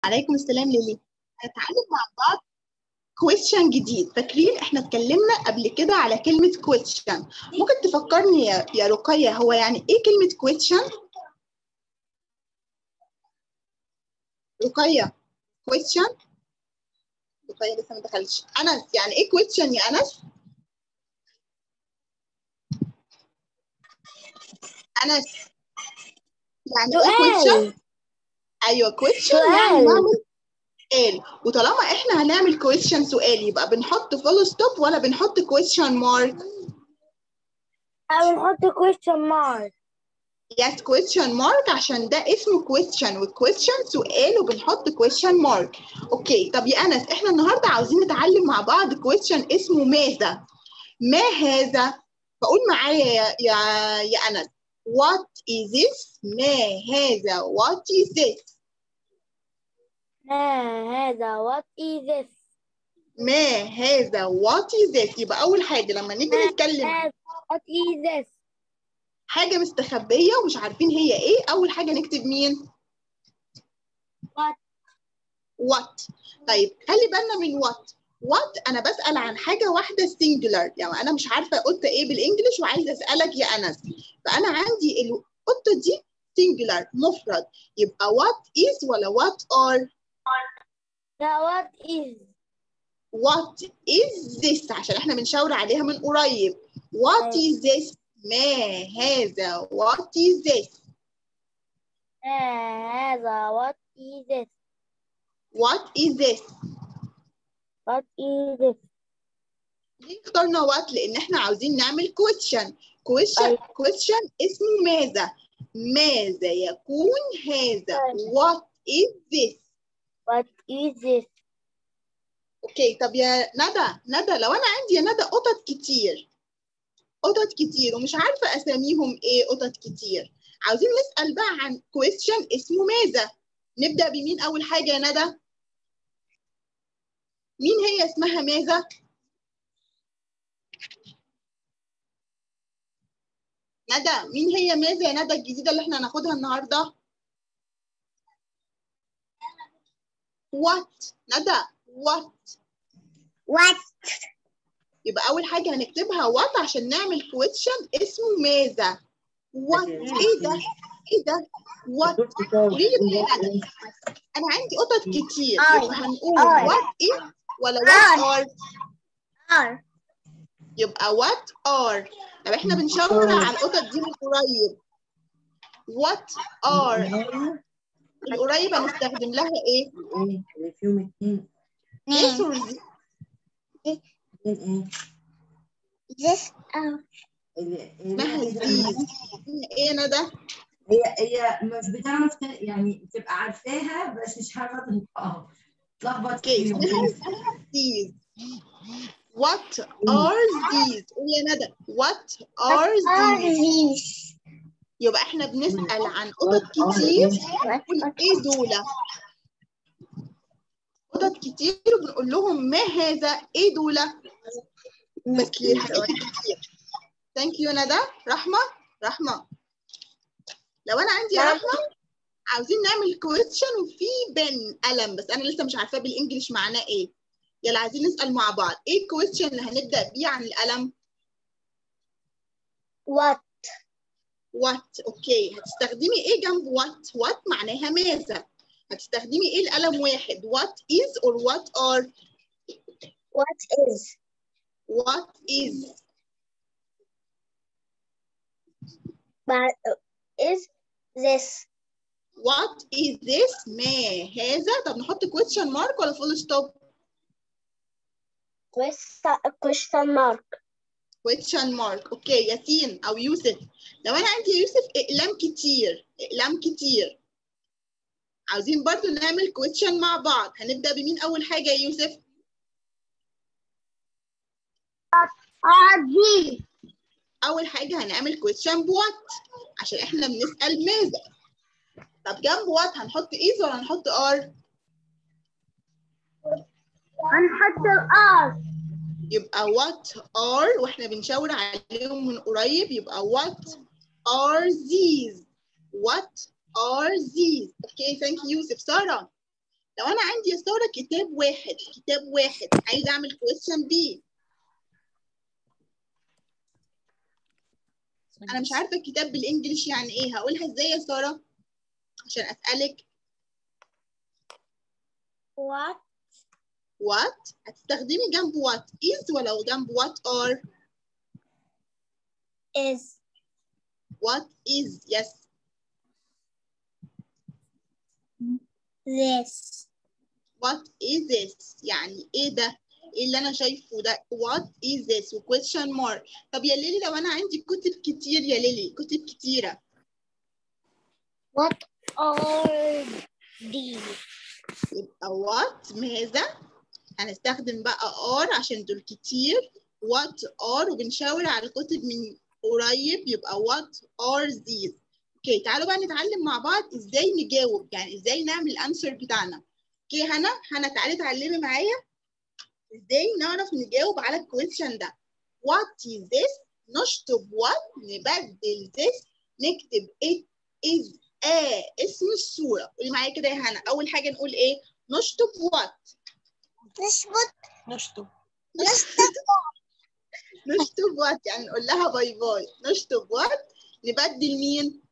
عليكم السلام ليلي هنتعلم مع بعض question جديد فاكرين احنا اتكلمنا قبل كده على كلمة question ممكن تفكرني يا, يا رقية هو يعني ايه كلمة question رقية question رقية لسه ما دخلتش أنس يعني ايه question يا أنس أنس يعني ايه question سؤال ايوه question سؤال. يعني نعمل سؤال وطالما احنا هنعمل question سؤال يبقى بنحط فول ستوب ولا بنحط question mark أو نحط question mark yes question mark عشان ده اسمه question والquestion سؤال وبنحط question mark اوكي طب يا انس احنا النهارده عاوزين نتعلم مع بعض question اسمه ماذا ما هذا فقول معايا يا يا, يا انس what is this ما هذا what is this ما هذا what is this ما هذا what is this يبقى أول حاجة لما نيجي ما نتكلم هذا what is this حاجة مستخبية ومش عارفين هي إيه أول حاجة نكتب مين؟ what what طيب خلي بالنا من what what أنا بسأل عن حاجة واحدة singular يعني أنا مش عارفة قطة إيه بالإنجلش وعايزة أسألك يا أنس فأنا عندي القطة دي singular مفرد يبقى what is ولا what are لا what is what is this عشان احنا بنشاور عليها من قريب what أيوة. is this ما هذا what is this ما هذا what is this what is this what is this ليه اخترنا what لان احنا عاوزين نعمل question question أيوة. question اسمه ماذا ماذا يكون هذا أيوة. what is this what is this اوكي طب يا ندى ندى لو انا عندي يا ندى قطط كتير قطط كتير ومش عارفه اساميهم ايه قطط كتير عاوزين نسال بقى عن question اسمه ماذا نبدا بمين اول حاجه يا ندى مين هي اسمها ماذا ندى مين هي ماذا يا ندى الجديده اللي احنا هناخدها النهارده what ندى what what يبقى أول حاجة هنكتبها what عشان نعمل question اسمه ماذا what إيه ده؟ إيه ده؟ what قولي لي بقى يا ندى أنا عندي قطط كتير آي. يبقى هنقول آي. what is ولا what are are يبقى what are طب إحنا بنشاور على القطط دي من قريب what are القريب هنستخدم لها إيه؟ ايه اللي فيهم اتنين this or this اتنين ايه this are اللي اسمها اللي- these إيه يا ندى؟ هي هي مش بتعرف ت- يعني تبقى عارفاها بس مش عارفه تنطقها تلخبط اوكي فيهم these what are these قول يا ندى what are these these يبقى احنا بنسأل عن قطط كتير نقول ايه دول قطط كتير وبنقول لهم ما هذا ايه دول بس الحاجات كتير ثانك يو ندى رحمة رحمة لو انا عندي يا نعم. رحمة عاوزين نعمل كويستشن وفي بن قلم بس انا لسه مش عارفاه بالانجلش معناه ايه يلا عايزين نسأل مع بعض ايه الكويستشن اللي هنبدأ بيه عن القلم what وات اوكي هتستخدمي ايه جنب وات وات معناها ماذا هتستخدمي ايه القلم واحد what is or what are what is what is but is this what is this ما هذا طب نحط question mark ولا full stop question question mark question mark اوكي ياسين او يوسف لو انا عندي يا يوسف اقلام كتير اقلام كتير عاوزين برضو نعمل question مع بعض هنبدأ بمين اول حاجة يا يوسف are these اول حاجه هنعمل question بوات عشان احنا بنسال ماذا طب جنب وات هنحط ايز ولا هنحط ار هنحط ال يبقى what are واحنا بنشاور عليهم من قريب يبقى what are these what are these okay thank you يوسف ساره لو انا عندي يا ساره كتاب واحد كتاب واحد عايزه اعمل كويستشن بيه انا مش عارفه الكتاب بالانجلش يعني ايه هقولها ازاي يا ساره عشان اسالك What what هتستخدمي جنب what is ولا جنب what are is what is yes this? what is this يعني ايه ده ايه اللي انا شايفه ده what is this و question mark طب يا ليلي لو انا عندي كتب كتير يا ليلي كتب كتيره What are these? يبقى what ماذا هنستخدم بقى are عشان دول كتير what are وبنشاور على الكتب من قريب يبقى what are these اوكي تعالوا بقى نتعلم مع بعض ازاي نجاوب يعني ازاي نعمل الانسر بتاعنا اوكي هنا هنا تعالي اتعلمي معايا ازاي نعرف نجاوب على الكويشن ده what is this نشطب what نبدل this نكتب it is a اسم الصورة قولي معايا كده يا هنا أول حاجة نقول إيه نشطب what نشبط نشطب نشطب نشطب what يعني نقول لها باي باي نشطب what نبدل مين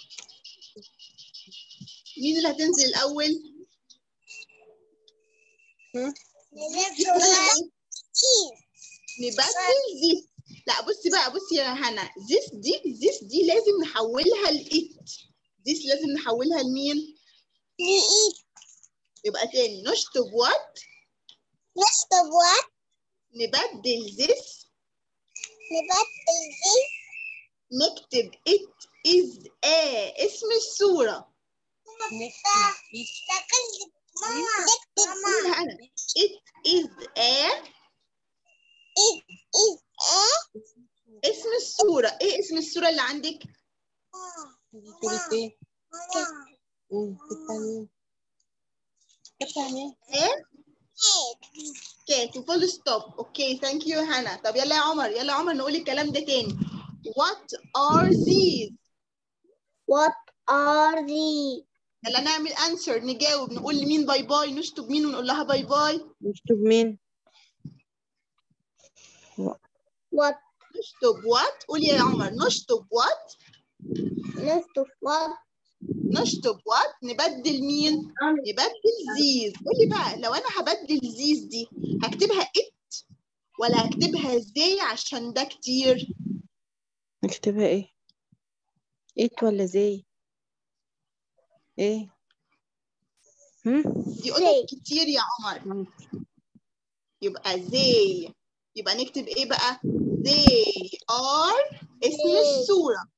مين اللي هتنزل الأول نبدل this لا بصي بقى بصي يا هنا this دي this دي لازم نحولها لإت this لازم نحولها لمين نقيت يبقى تاني نشطب what نشطب what نبدل this نبدل this نكتب it is a اسم الصورة نكتب إيد نكتب قولها أنا it is a it is a اسم الصورة ايه اسم الصورة اللي عندك دي صورة إيه؟ أمم، التانية التانية ايه كات وفول ستوب اوكي ثانك يو هنا طب يلا يا عمر يلا يا عمر نقول الكلام ده تاني what are these What are these? يلا نعمل answer نجاوب نقول لمين باي باي نشطب مين ونقول لها باي باي نشطب مين؟ What? نشطب what قولي يا عمر نشطب what نشطب what? نشطب what نبدل مين نبدل زيز قولي بقى لو انا هبدل زيز دي هكتبها it ولا هكتبها زي عشان ده كتير نكتبها إيه؟ إيت ولا زي؟ إيه؟ هم؟ دي قطط كتير يا عمر يبقى زي يبقى نكتب ايه بقى they are اسم They. الصورة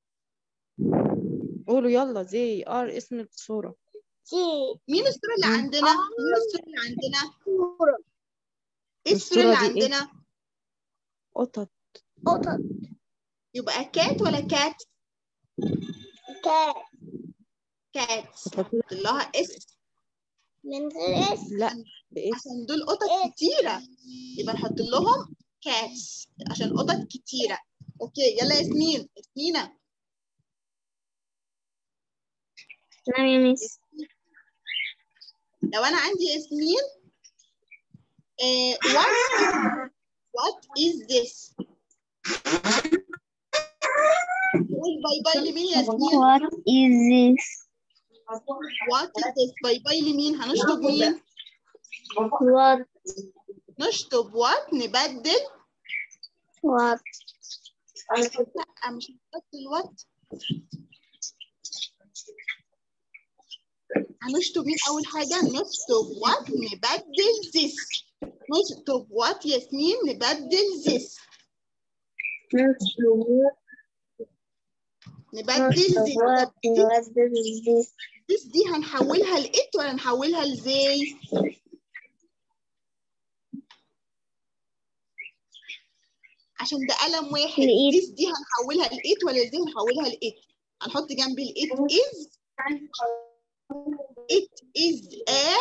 قولوا يلا زي ار اسم الصورة G. مين الصورة اللي مم. عندنا مين الصورة اللي عندنا صورة. ايه الصورة اللي الصورة دي إيه؟ عندنا قطط قطط. يبقى كات ولا كات كات. كات قطط نحط لها اسم من غير اسم. لا باسم عشان دول قطط إيه؟ كتيرة يبقى نحط لهم كاتس عشان قطط كتيرة اوكي يلا ياسمين ياسمينة نعم يا ميس. لو انا عندي ياسمين آه what what is this قول باي باي لمين يا ياسمين What is this? what is this باي باي لمين هنشطب مين What? نشطب what نبدل What? لا مش هنبدل what هنشطب مين اول حاجه نشطب what نبدل this نشطب what ياسمين نبدل this نبدل this What? طب What is this? this دي هنحولها لإت ولا نحولها لزي عشان ده قلم واحد لإيت. this دي هنحولها لإت ولا زي هنحولها لإت هنحط جنب الإت is it is a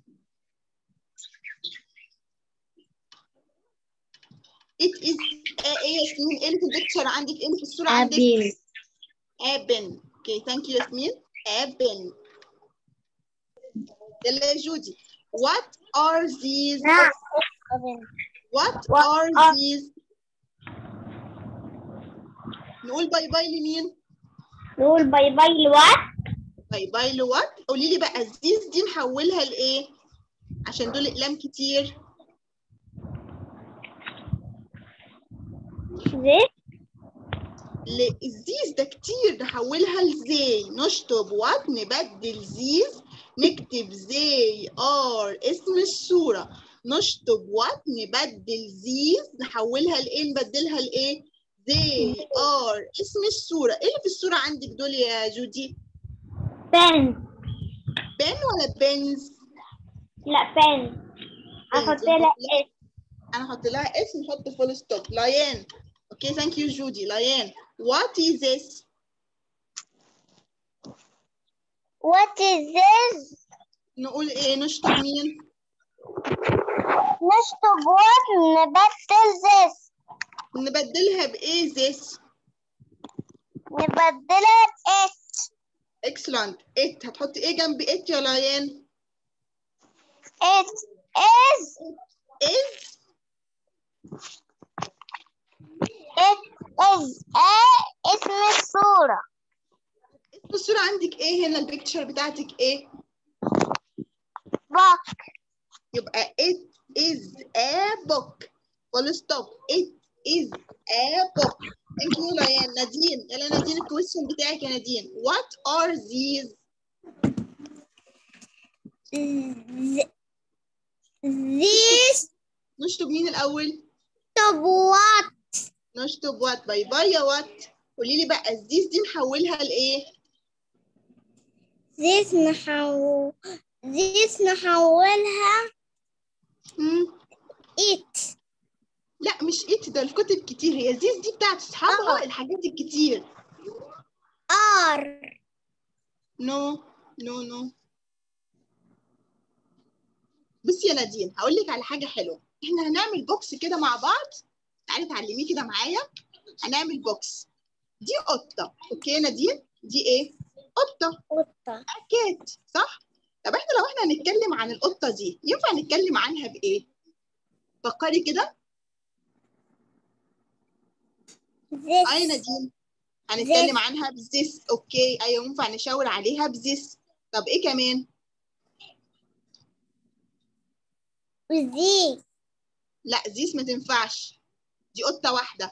it is a ايه يا ياسمين ايه اللي في البيكتشر عندك ايه اللي في الصورة عندك Abin. ابن اوكي ثانك يو ياسمين ابن يلا يا جودي what are these نعم what What are are- these نقول باي باي لمين نقول باي باي لوات باي باي لوات قولي لي بقى these دي نحولها لايه عشان دول اقلام كتير this الزيز ده كتير نحولها لزي نشطب وات نبدل زيز نكتب زي ار اسم الصورة نشطب وات نبدل زيز نحولها لايه نبدلها لايه زي ار اسم الصورة ايه اللي في الصورة عندك دول يا جودي pen بن ولا بنز لا pen احط لها اس انا احط لها اسم نحط فول ستوب لايان اوكي ثانك يو جودي لايان وات از this what is this نقول ايه نشطب مين نشطب what نبدل this نبدلها بايه this نبدلها بإس excellent it هتحطي ايه جنب it يا لايان it is is it is a اسم الصورة اسم الصورة عندك ايه هنا البيكتشر بتاعتك ايه book يبقى it is a book full stop it is a book thank you لايان نادين يلا نادين الكويشن بتاعك يا نادين what are these this نشطب مين الاول what نشطب وات باي باي يا وات قولي لي بقى الزيز دي نحولها لايه this نحو this نحولها مم. it لا مش ات ده الكتب كتير هي زيز دي بتاعت اصحابها الحاجات الكتير are نو نو نو بصي يا نادين هقول لك على حاجه حلوه احنا هنعمل بوكس كده مع بعض تعالي اتعلميه كده معايا هنعمل بوكس دي قطه اوكي يا نادين دي ايه قطه قطة كات صح طب احنا لو احنا هنتكلم عن القطه دي ينفع نتكلم عنها بايه فكري كده this اي نادين هنتكلم عنها بزيس اوكي ايوه ينفع نشاور عليها بزيس طب ايه كمان this لا زيس ما تنفعش دي قطه واحده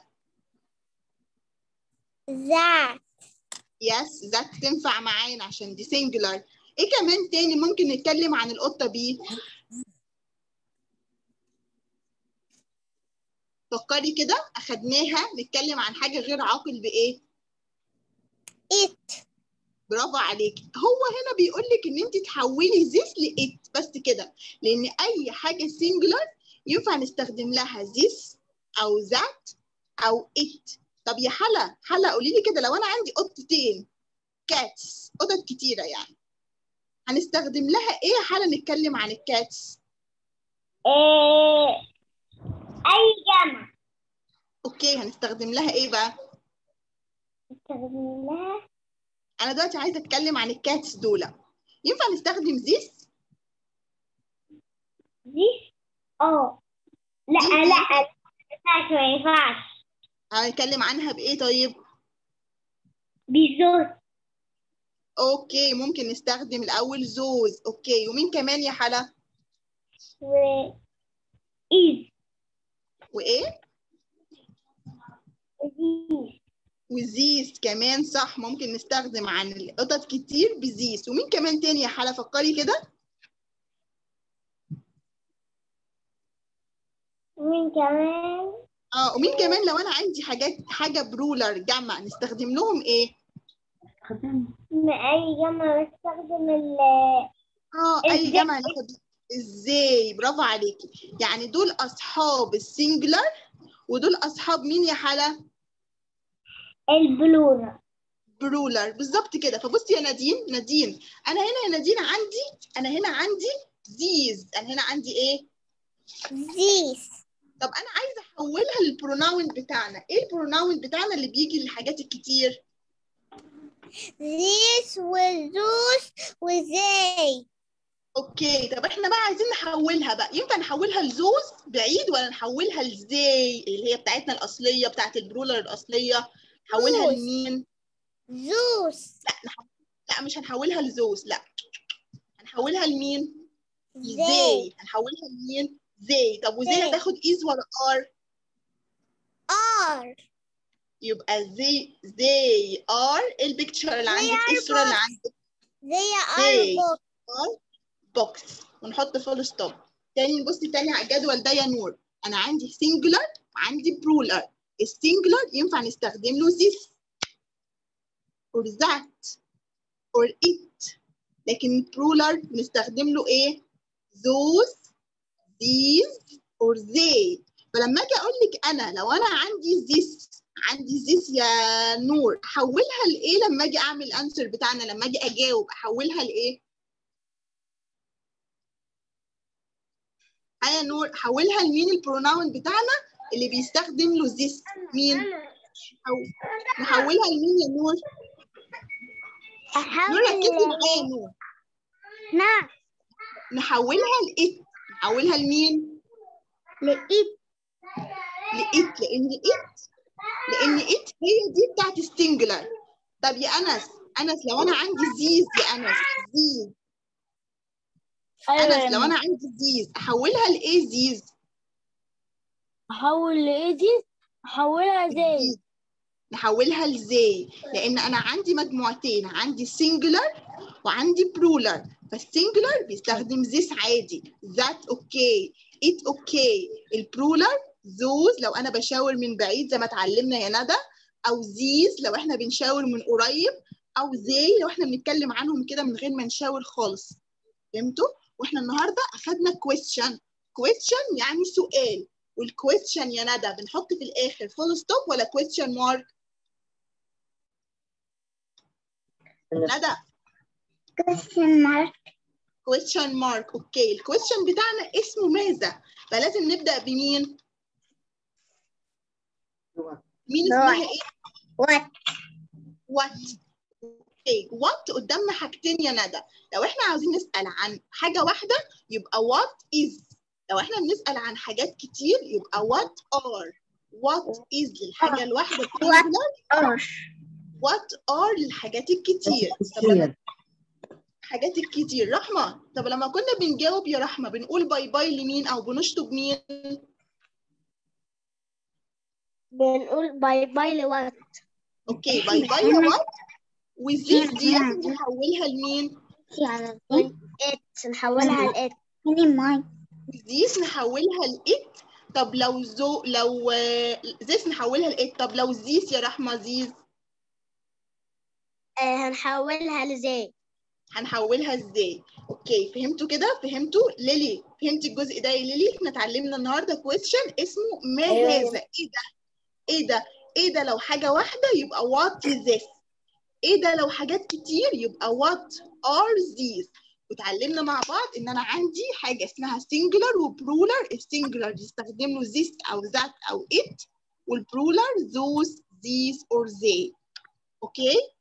that يس ذات تنفع معانا عشان دي سنجولار ايه كمان تاني ممكن نتكلم عن القطه بيه فكري كده اخدناها نتكلم عن حاجه غير عاقل بايه it برافو عليكي هو هنا بيقول لك ان انت تحولي ذيس لإت بس كده لان اي حاجه سنجولار ينفع نستخدم لها ذيس او ذات او ات طب يا حلا حلا قولي لي كده لو انا عندي قطتين كاتس قطط كتيره يعني هنستخدم لها ايه يا حلا نتكلم عن الكاتس إيه أي جمع اوكي هنستخدم لها ايه بقى نستخدم لها انا دلوقتي عايزه اتكلم عن الكاتس دول ينفع نستخدم ذيس دي اه لا دي- لا لا ينفعش ما ينفعش هنتكلم عنها بايه طيب بيزوت اوكي ممكن نستخدم الاول زوز اوكي ومين كمان يا حلا و إيز وايه إيز وزيس كمان صح ممكن نستخدم عن القطط كتير بزيس ومين كمان تاني يا حلا فكري كده مين كمان اه ومين كمان لو انا عندي حاجات حاجه برولر جمع نستخدم لهم ايه من أي جمع بستخدم ال اه اي إزاي؟ جمع ناخد ازاي برافو عليكي يعني دول اصحاب السنجلر ودول اصحاب مين يا حلا البلورة برولر بالظبط كده فبصي يا نادين نادين انا هنا يا نادين عندي انا هنا عندي زيز انا هنا عندي ايه زيس طب انا عايزه احولها للبروناون بتاعنا ايه البروناون بتاعنا اللي بيجي للحاجات الكتير زيس وزوس وزي اوكي طب احنا بقى عايزين نحولها بقى ينفع نحولها لزوز بعيد ولا نحولها لزي اللي هي بتاعتنا الاصليه بتاعت البرولر الاصليه نحولها زوز. لمين زوس لا مش هنحولها لزوز لا هنحولها لمين زي لزي هنحولها لمين زي طب وزي زي. هتاخد ايز ولا ار ار يبقى زي زي ار البيكتشر اللي زي عندك ايه الصوره اللي box. عندك زي زي. ار ار بوكس ونحط فول ستوب تاني نبص تاني على الجدول ده يا نور انا عندي سنجلر وعندي برولر السنجلر ينفع نستخدم له this or that or it لكن البرولر بنستخدم له ايه those these or they فلما اجي اقول لك انا لو انا عندي this عندي this يا نور احولها لايه لما اجي اعمل الانسر بتاعنا لما اجي اجاوب احولها لايه ها يا نور حولها لمين البروناون بتاعنا اللي بيستخدم له this مين أو- نحولها لمين يا نور نور ركزي احول معايا يا نور نعم نحولها لإت نحولها لمين لقيت لإت لأن إت لأن إت هي دي بتاعت السنجلر طب يا أنس أنس لو أنا عندي زيز يا أنس زيز أنس لو أنا عندي زيز أحولها لإيه زيز احول لايدي احولها زي نحولها لزي لان انا عندي مجموعتين عندي سنجلر وعندي برولر فالسنجلر بيستخدم this عادي that اوكي it اوكي البرولر those لو انا بشاور من بعيد زي ما اتعلمنا يا ندى او these لو احنا بنشاور من قريب او they لو احنا بنتكلم عنهم كده من غير ما نشاور خالص فهمتوا واحنا النهارده اخدنا question question يعني سؤال والكويستشن يا ندى بنحط في الاخر فول ستوب ولا question مارك ندى question mark question mark اوكي الكويستشن بتاعنا اسمه ماذا فلازم نبدا بمين مين اسمها ايه what what اوكي what قدامنا حاجتين يا ندى لو احنا عاوزين نسال عن حاجه واحده يبقى what is لو احنا بنسال عن حاجات كتير يبقى what are what is للحاجه الواحده singular or what are للحاجات الكتير طب لما كتير حاجات الكتير رحمة طب لما كنا بنجاوب يا رحمة بنقول باي باي لمين أو بنشطب مين بنقول باي باي لوات أوكي باي باي يا وات والزيت دي نحولها لمين يعني ات نحولها لات ماي زيس نحولها لإت طب لو زو لو آه، زيس نحولها لإت طب لو زيس يا رحمة زيز هنحولها لزي هنحولها ازاي اوكي فهمتوا كده فهمتوا ليلي فهمتي الجزء ده يا ليلي احنا اتعلمنا النهارده كويستشن اسمه ما أيوة. هذا ايه ده ايه ده ايه ده لو حاجه واحده يبقى what is this ايه ده لو حاجات كتير يبقى what are these وتعلمنا مع بعض ان انا عندي حاجه اسمها singular وبرولر السنجلر يستخدم له this او that او it والبرولر those these or they اوكي